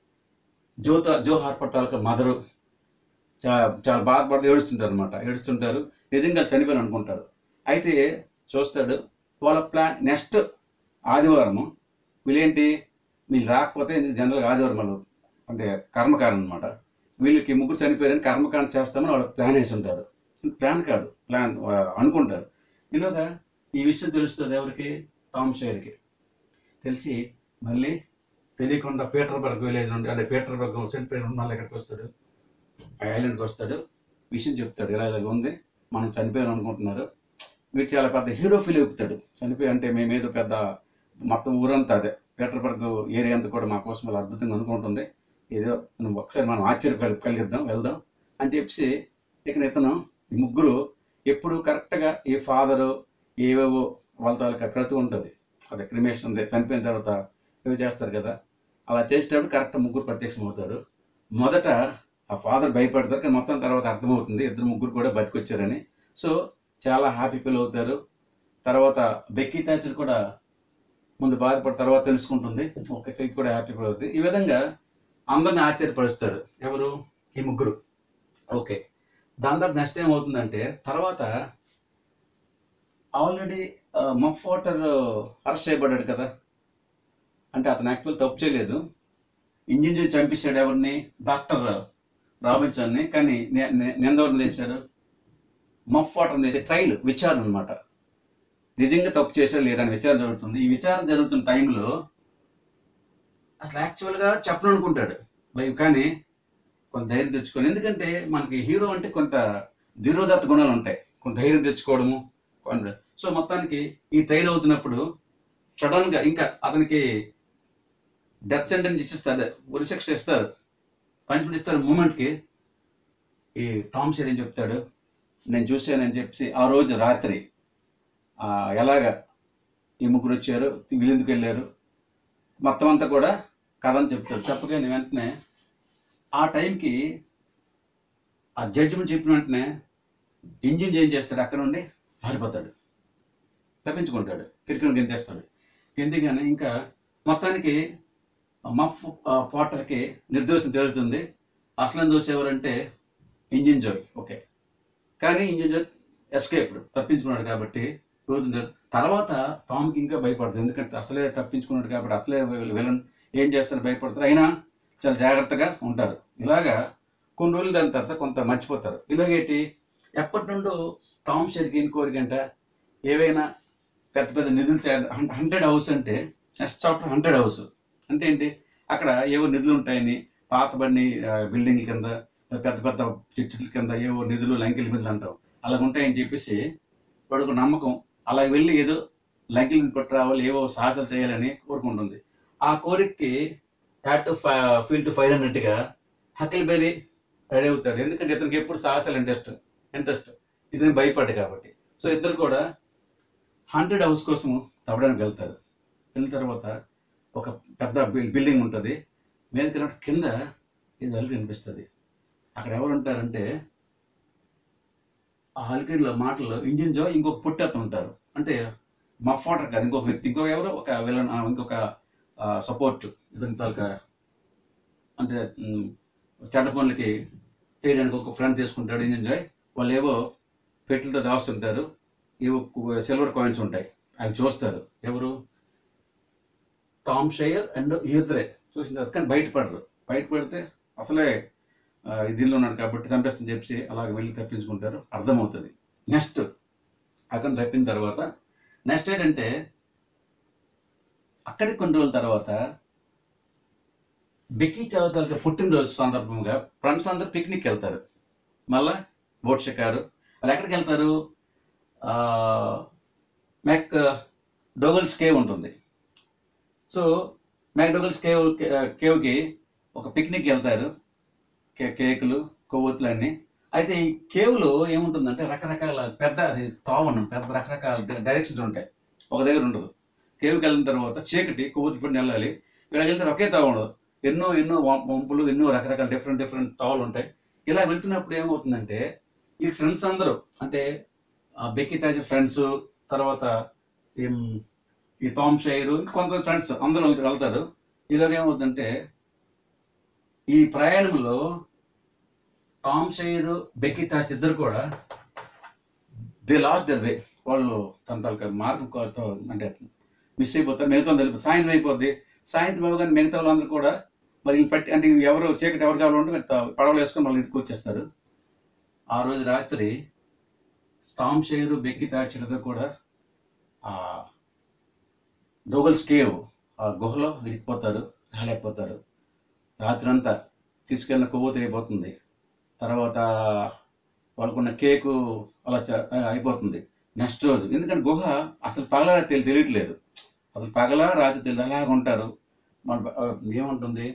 జోత జో హార్పర్ తాలూకా మదరు చాలా చాలా బాధపడుతూ ఏడుస్తుంటారు అనమాట ఏడుస్తుంటారు నిజంగా చనిపోయారు అనుకుంటారు అయితే చూస్తాడు వాళ్ళ ప్లాన్ నెక్స్ట్ ఆదివారము వీళ్ళేంటి వీళ్ళు రాకపోతే జనరల్గా ఆదివారం వాళ్ళు అంటే కర్మకారం అనమాట వీళ్ళకి ముగ్గురు చనిపోయారని కర్మకాండ చేస్తామని వాళ్ళు ప్లాన్ వేసి ఉంటారు ప్లాన్ కాదు ప్లాన్ ఆ, అనుకుంటారు ఇలాగా ఈ విషయం తెలుస్తుంది ఎవరికి టామ్ షేర్కి తెలిసి మళ్ళీ తెలియకుండా పీటర్బర్గ్ విలేజ్ నుండి అదే పీటర్బర్గ్ చనిపోయిన నుండి మళ్ళీ ఎక్కడికి వస్తాడు ఆ ఐలాండ్కి వస్తాడు విషయం చెప్తాడు ఇలా ఇలా ఉంది మనం చనిపోయాం అనుకుంటున్నారు వీడు చాలా పెద్ద హీరో ఫీల్ అవుతాడు చనిపోయి అంటే మేమేదో పెద్ద మొత్తం ఊరంతా అదే పీటర్బర్గ్ ఏరియా అంతా కూడా మా కోసం చాలా అద్భుతంగా అనుకుంటుంది ఏదో నువ్వు ఒకసారి మనం ఆశ్చర్య కలి- కలిగిద్దాం వెళ్దాం అని చెప్పి ఇక ఇతను ఈ ముగ్గురు ఎప్పుడు కరెక్ట్గా ఈ ఫాదరు ఏవేవో వాళ్ళ తాలూకా క్రతు ఉంటుంది అదే క్రిమేషన్ ఉంది చనిపోయిన తర్వాత ఏవో చేస్తారు కదా అలా చేసేటప్పుడు కరెక్ట్ ముగ్గురు ప్రత్యక్షం అవుతారు మొదట ఆ ఫాదర్ భయపడతారు కానీ మొత్తం తర్వాత అర్థమవుతుంది ఇద్దరు ముగ్గురు కూడా బతికొచ్చారని సో చాలా హ్యాపీ ఫీల్ అవుతారు తర్వాత బెక్కీ తాచర్ కూడా ముందు బాధపడి తర్వాత తెలుసుకుంటుంది ఒక ఇది కూడా హ్యాపీ ఫీల్ అవుతుంది ఈ విధంగా అందరిని ఆశ్చర్యపరుస్తారు ఎవరు ఈ ముగ్గురు ఓకే దాని తర్వాత నెక్స్ట్ ఏమవుతుందంటే తర్వాత ఆల్రెడీ మఫ్ వాటర్ అరెస్ట్ చేయబడ్డాడు కదా అంటే అతను యాక్చువల్ తప్పు చేయలేదు ఇంజిన్ చేసి చంపేశాడు ఎవరిని డాక్టర్ రాబిన్సన్ని కానీ నే- నే- నిందవరం చేశాడు మఫ్ వాటర్ చేసే ట్రైల్ విచారణ అనమాట నిజంగా తప్పు చేశాడు లేదని విచారణ జరుగుతుంది ఈ విచారణ జరుగుతున్న టైంలో అసలు యాక్చువల్గా చెప్పననుకుంటాడు లైవ్ కానీ కొంత ధైర్యం తెచ్చుకొని ఎందుకంటే మనకి హీరో అంటే కొంత ధీరోదత్త గుణాలు ఉంటాయి కొంత ధైర్యం తెచ్చుకోవడము కొంత సో మొత్తానికి ఈ ట్రైల్ అవుతున్నప్పుడు సడన్ గా ఇంకా అతనికి డెత్ సెంటెన్స్ ఇచ్చిస్తారు ఉరిశిక్ష ఇస్తారు పనిష్మెంట్ ఇస్తారు మూమెంట్ కి ఈ టామ్ షేర్ ఏం చెప్తాడు నేను చూశానని చెప్పి ఆ రోజు రాత్రి ఆ, ఎలాగ ఈ ముగ్గురు వచ్చారు వీళ్ళెందుకు వెళ్ళారు మొత్తం అంతా కూడా కథ అని చెప్తాడు చెప్పగానే వెంటనే ఆ టైంకి ఆ జడ్జిమెంట్ చెప్పిన వెంటనే ఇంజిన్ ఏం చేస్తాడు అక్కడ నుండి పారిపోతాడు తప్పించుకుంటాడు కిరికిని గెంతేస్తాడు ఎందుకని ఇంకా మొత్తానికి మఫ్ ఆ, పోటర్కి నిర్దోషం తేలుతుంది అసలు దోష ఎవరంటే ఇంజిన్ జోయ్ ఓకే కానీ ఇంజిన్ జోయ్ ఎస్కేప్డ్ తప్పించుకున్నాడు కాబట్టి పోతుంది తర్వాత టామ్కి ఇంకా భయపడుతుంది ఎందుకంటే అసలే తప్పించుకున్నాడు కాబట్టి అసలే విలన్ ఏం చేస్తారు భయపడతారు అయినా చాలా జాగ్రత్తగా ఉంటారు ఇలాగా కొన్ని రోజులు దాని తర్వాత కొంత మర్చిపోతారు ఇలాగేంటి ఎప్పటి నుండో టామ్ షెర్కి ఏం కోరికంట ఏవైనా పెద్ద పెద్ద నిధులు హండ్రెడ్ హౌస్ అంటే నెక్స్ట్ చాప్టర్ హండ్రెడ్ హౌస్ అంటే ఏంటి అక్కడ ఏవో నిధులు ఉంటాయని పాతబడిని బిల్డింగ్ కింద పెద్ద పెద్ద చెట్ల కింద ఏవో నిధులు లంకెల మీద అంటాం అలా ఉంటాయని చెప్పేసి వాడు ఒక నమ్మకం అలా వెళ్ళి ఏదో లంకెలు కొట్టి రావాలి ఏవో సాహసాలు చేయాలని కోరుకుంటుంది ఆ కోరికకి had to feel to fire అన్నట్టుగా హకిల్ బెరీ రెడీ అవుతాడు ఎందుకంటే ఇతనికి ఎప్పుడు సాహసాలు ఇంట్రెస్ట్ ఇంట్రెస్ట్ ఇతనికి భయపడ్డు కాబట్టి సో ఇద్దరు కూడా హండ్రెడ్ హౌస్ కోసం తవ్వడానికి వెళ్తారు వెళ్ళిన తర్వాత ఒక పెద్ద బిల్- బిల్డింగ్ ఉంటుంది మీదకి వెళ్ళినప్పుడు కింద ఇది అలుగు కనిపిస్తుంది అక్కడ ఎవరు ఉంటారంటే ఆ అలికిలో మాటల్లో ఇంజిన్ జో ఇంకొక పుట్టెత్త ఉంటారు అంటే మఫాటర్ కాదు ఇంకొక వ్యక్తి ఇంకొక ఎవరో ఒక విలన్ ఆ, ఇంకొక సపోర్ట్ ఇతని తాలూకా అంటే ఉమ్, చెడ్డ పనులకి చేయడానికి ఒక ఫ్రెండ్ తీసుకుంటాడు ఇంజిన్ జాయ్ వాళ్ళు ఏవో పెట్టెలతో దాస్తుంటారు ఏవో సిల్వర్ కాయిన్స్ ఉంటాయి అవి చూస్తారు ఎవరు టామ్ షేయర్ అండ్ ఇద్దరే చూసిన తర్వాత కానీ బయటపడరు బయటపడితే అసలే ఆ, ఈ దీనిలో ఉన్నాడు కాబట్టి చంపేస్తని చెప్పి అలాగ వెళ్ళి తప్పించుకుంటారు అర్థమవుతుంది నెక్స్ట్ అక్కడ తప్పిన తర్వాత నెక్స్ట్ ఏంటంటే అక్కడికి కొన్ని రోజుల తర్వాత బెక్కీ చదువుతారు పుట్టినరోజు సందర్భంగా ఫ్రెండ్స్ అందరు పిక్నిక్ వెళ్తారు మళ్ళా బోట్ షికారు వాళ్ళు ఎక్కడికి వెళ్తారు ఆ, మెక్ డోగల్స్ కేవ్ ఉంటుంది సో మెక్ డోగల్స్ కేవ్ కేవ్కి ఒక పిక్నిక్ వెళ్తారు కే కేకులు కొవ్వొత్తులు అన్నీ అయితే ఈ కేవ్లో ఏముంటుందంటే రకరకాల పెద్ద అది తోవనం పెద్ద రకరకాల డైరెక్షన్స్ ఉంటాయి ఒక దగ్గర ఉండదు కేవ్కి వెళ్ళిన తర్వాత చీకటి కొవ్వొత్తులు పడిన వెళ్ళాలి ఇక్కడ వెళ్తే ఒకే తావ ఉండదు ఎన్నో ఎన్నో వం- వంపులు ఎన్నో రకరకాల డిఫరెంట్ డిఫరెంట్ తావులు ఉంటాయి ఇలా వెళ్తున్నప్పుడు ఏమవుతుందంటే ఈ ఫ్రెండ్స్ అందరూ అంటే ఆ బెక్కి తాజా ఫ్రెండ్స్ తర్వాత ఈ- ఈ టామ్ షైరు ఇంకా కొంతమంది ఫ్రెండ్స్ అందరూ వెళ్తారు ఈలోగా ఏమవుతుందంటే ఈ ప్రయాణంలో టామ్ షైరు బెక్కి తాజ్ ఇద్దరు కూడా ది లాస్ట్ దర్ వే వాళ్ళు తన తాలూకా మార్గం కో- అంటే మిస్ అయిపోతారు మిగతా వాళ్ళు వెళ్ళిపోతారు సాయంత్రం అయిపోద్ది సాయంత్రం అవ్వగానే మిగతా వాళ్ళందరూ కూడా మరి వీళ్ళు పట్టి అంటే ఎవరు చీకటి ఎవరు కావాలంటే పడవలు వేసుకొని మళ్ళీ ఇంటికి వచ్చేస్తారు ఆ రోజు రాత్రి టామ్ షేరు బెక్కి తాచర్తో కూడా ఆ డోగల్స్ కేవ్ ఆ గుహలో ఇరికిపోతారు రాలేకపోతారు రాత్రంతా తీసుకెళ్ళిన కొవ్వొత్తి అయిపోతుంది తర్వాత వాళ్ళకున్న కేకు అలా చ- అయిపోతుంది నెక్స్ట్ రోజు ఎందుకంటే గుహ అసలు పగల తెలి తెలియట్లేదు అసలు పగల రాత్రి తెలియదు అలాగ ఉంటారు మన ఆ, ఏముంటుంది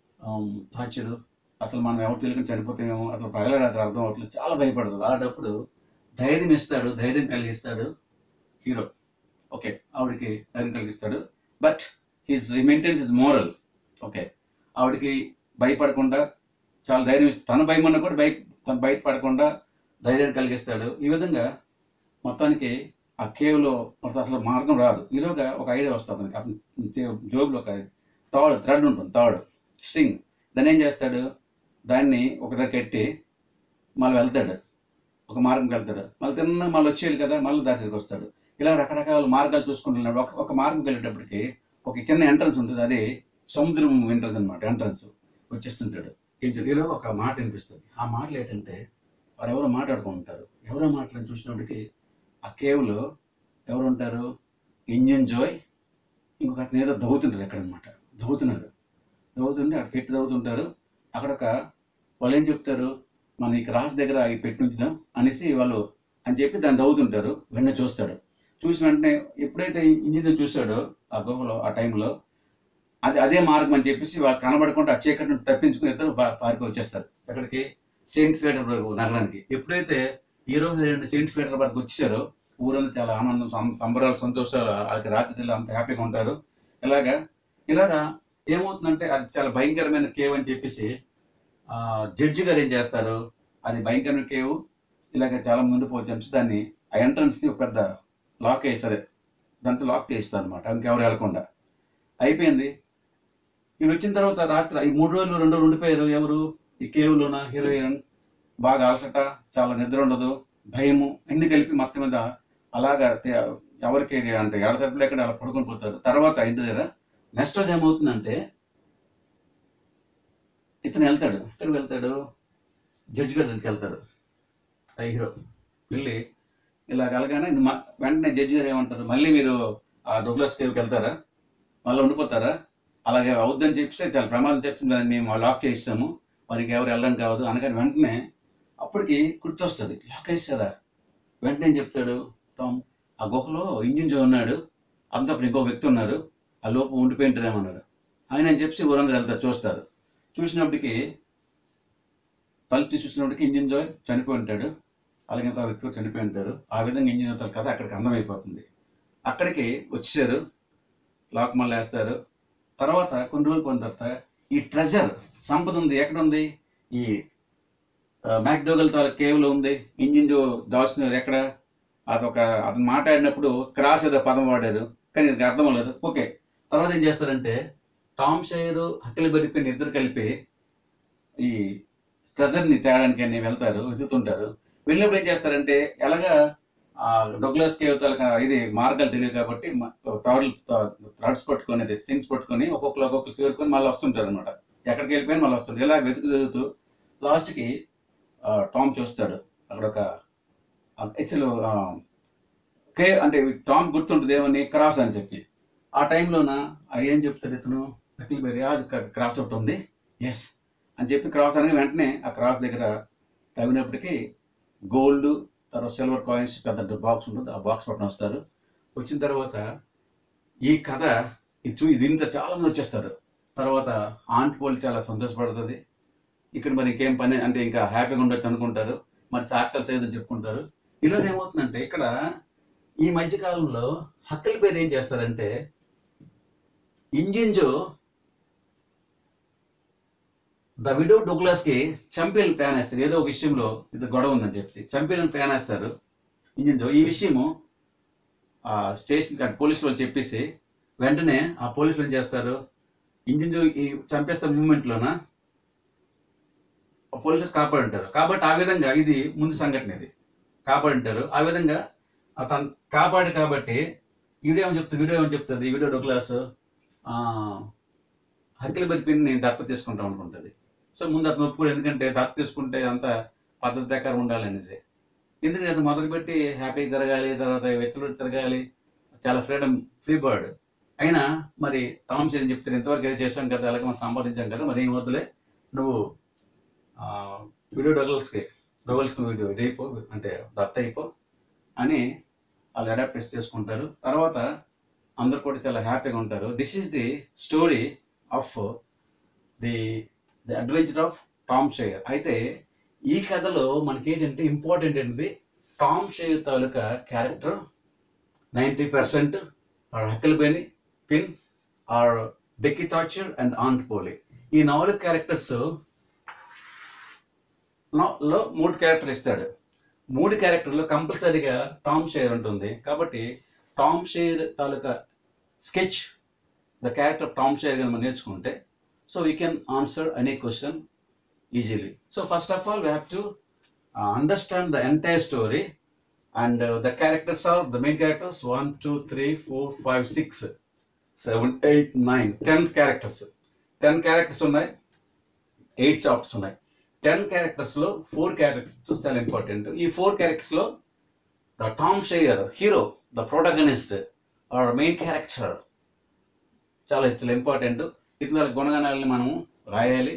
టార్చరు అసలు మనం ఎవరు తెలియకుండా చనిపోతామేమో అసలు పగల రాత్రి అర్థం అవ్వట్లేదు చాలా భయపడదు అలాంటప్పుడు ధైర్యం ఇస్తాడు ధైర్యం కలిగిస్తాడు హీరో ఓకే ఆవిడకి ధైర్యం కలిగిస్తాడు but his maintains is moral okay ఆవిడకి భయపడకుండా చాలా ధైర్యం ఇస్తాడు తన భయం అన్న కూడా భయ తను బయటపడకుండా ధైర్యం కలిగిస్తాడు ఈ విధంగా మొత్తానికి ఆ కేవ్లో మొత్తం అసలు మార్గం రాదు ఈలోగా ఒక ఐడియా వస్తుంది అతనికి అతని జోబులో ఒక తాడు థ్రెడ్ ఉంటుంది తాడు స్ట్రింగ్ దాన్ని ఏం చేస్తాడు దాన్ని ఒక దగ్గర కట్టి మళ్ళీ వెళ్తాడు ఒక మార్గంకి వెళ్తాడు మళ్ళీ తిన్న మళ్ళీ వచ్చేయాలి కదా మళ్ళీ దారి తిరిగి వస్తాడు ఇలా రకరకాల మార్గాలు చూసుకుంటున్నాడు ఒక ఒక మార్గం వెళ్ళేటప్పటికి ఒక చిన్న ఎంట్రన్స్ ఉంటుంది అది సముద్రం ఎంట్రన్స్ అనమాట ఎంట్రన్స్ వచ్చేస్తుంటాడు ఇంటిలో ఒక మాట వినిపిస్తుంది ఆ మాటలు ఏంటంటే వాడు ఎవరో మాట్లాడుకుంటారు ఎవరో మాటలను చూసినప్పటికి ఆ కేవ్లో ఎవరు ఉంటారు ఇంజన్ జోయ్ ఇంకొక అతను ఏదో దవ్వుతుంటారు ఎక్కడ అనమాట దవ్వుతున్నారు దవ్వుతుంటే అక్కడ పెట్టి దవ్వుతుంటారు అక్కడ ఒక వాళ్ళు ఏం చెప్తారు మనం ఈ క్రాస్ దగ్గర ఈ పెట్టి ఉంచుదాం అనేసి వాళ్ళు అని చెప్పి దాన్ని దవ్వుతుంటారు వెన్న చూస్తాడు చూసిన వెంటనే ఎప్పుడైతే ఇంజిన్ చూస్తాడో ఆ గుహలో ఆ టైంలో అది అదే మార్గం అని చెప్పేసి వాళ్ళు కనబడకుండా ఆ చీకటి నుండి తప్పించుకుని ఇద్దరు పా- పారిపోయి వచ్చేస్తారు ఎక్కడికి సెయింట్ పీటర్బర్గ్ నగరానికి ఎప్పుడైతే హీరో హీరోయిన్ సెయింట్ పీటర్బర్గ్ వచ్చారో ఊరంతా చాలా ఆనందం సం- సంబరాలు సంతోషాలు వాళ్ళకి రాత్రి తెల్లి అంత హ్యాపీగా ఉంటారు ఇలాగా ఇలాగా ఏమవుతుందంటే అది చాలా భయంకరమైన కేవ్ అని చెప్పేసి ఆ, జడ్జి గారు ఏం చేస్తారు అది భయంకరమైన కేవ్ ఇలాగ చాలా ముందు పోవచ్చు దాన్ని ఆ ఎంట్రన్స్ ని ఒక పెద్ద లాక్ వేస్తారు దాంతో లాక్ చేస్తారు అనమాట ఇంకెవరు వెళ్ళకుండా అయిపోయింది వీళ్ళు వచ్చిన తర్వాత రాత్రి ఈ మూడు రోజులు రెండు రోజులు ఉండిపోయారు ఎవరు ఈ కేవ్లోన హీరోయిన్ బాగా అలసట చాలా నిద్ర ఉండదు భయము అన్ని కలిపి మొత్తం మీద అలాగా తే- ఎవరికి అంటే ఎడతెప్పలు ఎక్కడ అలా పడుకొని పోతారు తర్వాత ఇంటి దగ్గర నెక్స్ట్ రోజు ఏమవుతుందంటే ఇతను వెళ్తాడు ఎక్కడికి వెళ్తాడు జడ్జి గారి దగ్గరికి వెళ్తాడు ఆ హీరో వెళ్ళి ఇలా కలగానే మ- వెంటనే జడ్జి గారు ఏమంటారు మళ్ళీ మీరు ఆ డొగ్లాస్ కేవ్కి వెళ్తారా మళ్ళీ ఉండిపోతారా అలాగే అవుద్దని చెప్పిస్తే చాలా ప్రమాదం చెప్తుంది కదా మేము లాక్ చేయిస్తాము వారికి ఎవరు వెళ్ళడానికి కావద్దు అనగానే వెంటనే అప్పటికి గుర్తొస్తుంది లాక్ వేస్తారా వెంటనే ఏం చెప్తాడు టామ్ ఆ గుహలో ఇంజిన్ జో ఉన్నాడు అంతా అప్పుడు ఇంకో వ్యక్తి ఉన్నారు ఆ లోపు ఉండిపోయింటారేమన్నాడు ఆయన అని చెప్పి ఊరందరూ వెళ్తారు చూస్తారు చూసినప్పటికి తలుపు తీసి చూసినప్పటికి ఇంజిన్ జాయ్ చనిపోయి ఉంటాడు అలాగే ఇంకో వ్యక్తి కూడా చనిపోయి ఉంటారు ఆ విధంగా ఇంజిన్ అవుతారు కథ అక్కడికి అందమైపోతుంది అక్కడికి వచ్చేసారు లాక్ మళ్ళీ వేస్తారు తర్వాత కొన్ని రోజులు పోయిన తర్వాత ఈ ట్రెజర్ సంపద ఉంది ఎక్కడ ఉంది ఈ మ్యాక్డోగల్ తాలూకు కేవ్లో ఉంది ఇంజిన్ జో దాచిన ఎక్కడ అదొక అతను మాట్లాడినప్పుడు క్రాస్ ఏదో పదం వాడారు కానీ ఇది అర్థం అవ్వలేదు ఓకే తర్వాత ఏం చేస్తారంటే టామ్ షైరు హక్కలి బరిపోయిన ఇద్దరు కలిపి ఈ ట్రెజర్ని తేడానికి అని వెళ్తారు వెతుకుతుంటారు వెళ్ళినప్పుడు ఏం చేస్తారంటే ఎలాగా ఆ డొగ్లాస్ కేవ్ తాలూకా ఇది మార్గాలు తెలియదు కాబట్టి మ- తాడులు థ్రెడ్స్ పట్టుకొని అది స్ట్రింగ్స్ పట్టుకొని ఒక్కొక్కరు ఒక్కొక్కరు చేరుకొని మళ్ళీ వస్తుంటారు అనమాట ఎక్కడికి వెళ్ళిపోయినా మళ్ళీ వస్తుంటారు ఇలా వెతుకు వెతుకుతూ లాస్ట్కి టామ్ చూస్తాడు అక్కడ ఒక ఆ, అసలు ఆ, కే అంటే టామ్ గుర్తుంటుంది ఏమని క్రాస్ అని చెప్పి ఆ టైంలోన ఏం చెప్తాడు ఇతను నకిలీ బెర్రీ అది క్రాస్ ఒకటి ఉంది ఎస్ అని చెప్పి క్రాస్ అనగా వెంటనే ఆ క్రాస్ దగ్గర తగినప్పటికీ గోల్డ్ తర్వాత సిల్వర్ కాయిన్స్ పెద్ద బాక్స్ ఉంటుంది ఆ బాక్స్ పట్టుకొని వస్తారు వచ్చిన తర్వాత ఈ కథ ఇది చూ దీంతో చాలా మంది వచ్చేస్తారు తర్వాత ఆంట్ పోల్ చాలా సంతోషపడుతుంది ఇక్కడ మరి ఇంకేం పని అంటే ఇంకా హ్యాపీగా ఉండొచ్చు అనుకుంటారు మరి సాక్ష్యాలు సైతం చెప్పుకుంటారు ఈరోజు ఏమవుతుందంటే ఇక్కడ ఈ మధ్య కాలంలో హక్కల పేరు ఏం చేస్తారంటే ఇంజిన్జో ద విడో డొగ్లాస్ కి చంపేలు ప్లాన్ వేస్తారు ఏదో ఒక విషయంలో ఇది గొడవ ఉందని చెప్పి చంపేలను ప్లాన్ వేస్తారు ఇంజిన్జో ఈ విషయము ఆ స్టేషన్ పోలీసు వాళ్ళు చెప్పేసి వెంటనే ఆ పోలీసులు ఏం చేస్తారు ఇంజిన్జో ఈ చంపేస్తే మూమెంట్లోన పోలీసులు కాపాడుంటారు కాబట్టి ఆ విధంగా ఇది ముందు సంఘటన ఇది కాపాడుంటారు ఆ విధంగా అతను కాపాడు కాబట్టి వీడియో ఏమని చెప్తుంది వీడియో ఏమని చెప్తుంది ఈ వీడియో క్లాస్ హక్కిల బరిపిని నేను దత్త తీసుకుంటాం అనుకుంటుంది సో ముందు అతను ఒప్పుకోడు ఎందుకంటే దత్త తీసుకుంటే అంత పద్ధతి ప్రకారం ఉండాలనేసి ఎందుకంటే అది మొదలుపెట్టి హ్యాపీగా తిరగాలి తర్వాత వెచ్చలు తిరగాలి చాలా ఫ్రీడమ్ ఫ్రీ బర్డ్ అయినా మరి టామ్ చేయని చెప్తే ఇంతవరకు ఏదో చేశాం కదా అలాగే మనం సంపాదించాం కదా మరి ఏం వద్దులే నువ్వు ఆ, వీడియో డగల్స్కి డగల్స్కి నువ్వు ఇది ఇది అయిపో అంటే దత్త అయిపో అని వాళ్ళు అడాప్ట్ చేసుకుంటారు తర్వాత అందరు కూడా చాలా హ్యాపీగా ఉంటారు this is the story of the the adventure of Tom Sawyer అయితే ఈ కథలో మనకి ఏంటంటే ఇంపార్టెంట్ ఏంటిది టామ్ షేయర్ తాలూకా character ninety percent or Huckleberry Finn or Becky Thatcher and aunt Polly ఈ నాలుగు క్యారెక్టర్స్ లో మూడు క్యారెక్టర్ ఇస్తాడు మూడు క్యారెక్టర్లో కంపల్సరీగా టామ్ షేర్ ఉంటుంది కాబట్టి టామ్ షేర్ తాలూకా sketch the character Tom Sawyer కానీ మనం నేర్చుకుంటే so we can answer any question easily so first of all we have to understand the entire story and the characters are the main characters one two three four five six seven eight nine ten characters ten characters ఉన్నాయి eight chapters ఉన్నాయి ten క్యారెక్టర్స్లో four characters చాలా important ఈ four క్యారెక్టర్స్లో the Tom Sawyer hero the protagonist or main character చాలా చాలా important ఇతని గుణగణాలని మనం రాయాలి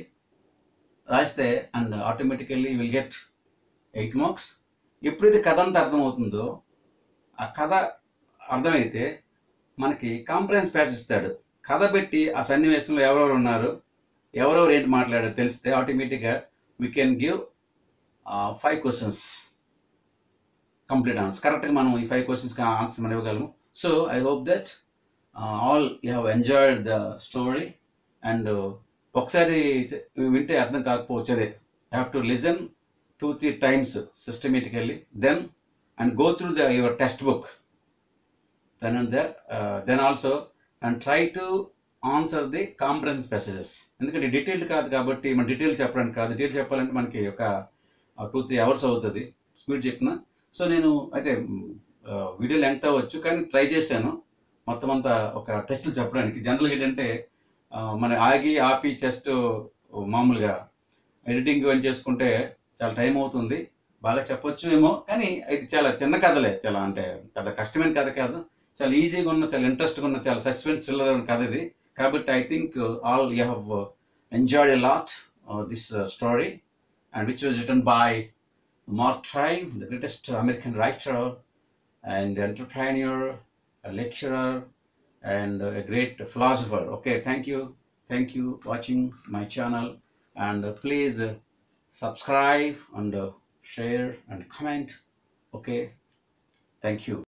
రాస్తే and automatically will get eight marks ఎప్పుడైతే కథ అంతా అర్థమవుతుందో ఆ కథ అర్థమైతే మనకి కాంఫరెన్స్ ప్యాస్ ఇస్తాడు కథ పెట్టి ఆ సన్నివేశంలో ఎవరెవరు ఉన్నారు ఎవరెవరు ఏంటి మాట్లాడారు తెలిస్తే ఆటోమేటిక్గా we can give five questions complete answer కరెక్ట్గా మనం ఈ ఫైవ్ క్వశ్చన్స్కి ఆన్సర్ మనం ఇవ్వగలము so I hope that all you have enjoyed the story and ఒకసారి చె- వింటే అర్థం కాకపోవచ్చు అదే have to listen two three times systematically then and go through the your text book then and there then also and try to answer the conference messages ఎందుకంటే detailed కాదు కాబట్టి మన డీటెయిల్ చెప్పడానికి కాదు డీటెయిల్ చెప్పాలంటే మనకి ఒక టూ త్రీ అవర్స్ అవుతుంది స్పీడ్ చెప్పిన సో నేను అయితే వీడియో లెంగ్త్ అవ్వచ్చు కానీ ట్రై చేశాను మొత్తం అంతా ఒక టెస్ట్లు చెప్పడానికి జనరల్గా ఏంటంటే ఆ, మన ఆగి ఆపి జస్ట్ మామూలుగా ఎడిటింగ్ అని చేసుకుంటే చాలా టైం అవుతుంది బాగా చెప్పొచ్చు ఏమో కానీ ఇది చాలా చిన్న కథలే చాలా అంటే పెద్ద కష్టమైన కథ కాదు చాలా ఈజీగా ఉన్న చాలా ఇంట్రెస్ట్గా ఉన్న చాలా సస్పెన్స్ థ్రిల్లర్ కథ ఇది కాబట్టి I think all you have enjoyed a lot this story and which was written by Mark Twain the greatest American writer and entrepreneur, a lecturer, and a great philosopher. Okay, thank you. Thank you watching my channel and uh, please uh, subscribe and uh, share and comment. Okay, thank you.